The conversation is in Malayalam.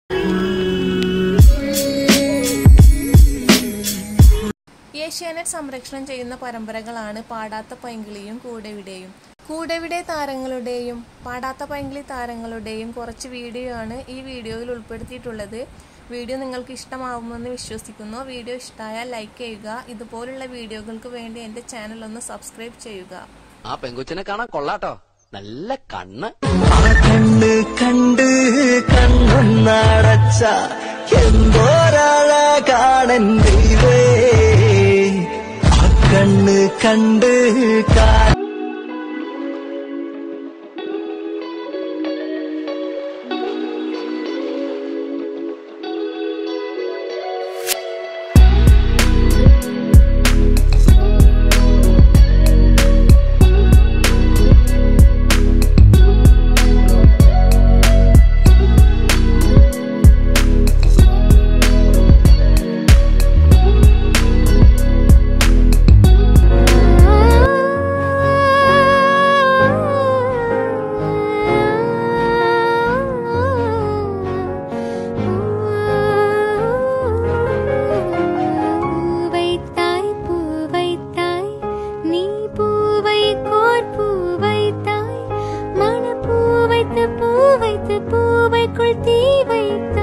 ഏഷ്യാനെറ്റ് സംരക്ഷണം ചെയ്യുന്ന പരമ്പരകളാണ് പാടാത്ത പൈങ്കിളിയും കൂടെവിടെയും കൂടെവിടെ താരങ്ങളുടെയും പാടാത്ത പൈങ്കിളി താരങ്ങളുടെയും കുറച്ച് വീഡിയോ ആണ് ഈ വീഡിയോയിൽ ഉൾപ്പെടുത്തിയിട്ടുള്ളത് വീഡിയോ നിങ്ങൾക്ക് ഇഷ്ടമാവുമെന്ന് വിശ്വസിക്കുന്നു വീഡിയോ ഇഷ്ടമായാൽ ലൈക്ക് ചെയ്യുക ഇതുപോലുള്ള വീഡിയോകൾക്ക് വേണ്ടി എൻ്റെ ചാനൽ ഒന്ന് സബ്സ്ക്രൈബ് ചെയ്യുക ആ പെങ്കൊച്ചിനെ കാണാൻ കൊള്ളാട്ടോ നല്ല കണ്ണ് ആ കണ്ണ് കണ്ട് കണ്ണൊന്നടച്ച എന്തോരാളാകാണൻ ദൈവേ ആ കണ്ണ് കണ്ട് കാ பூவைத்தாய் பூவைத்தாய் நீ பூவை கோர் பூவைத்தாய் மண பூவைத்து பூவைத்து பூவைக்குள் தீ வைத்தாய்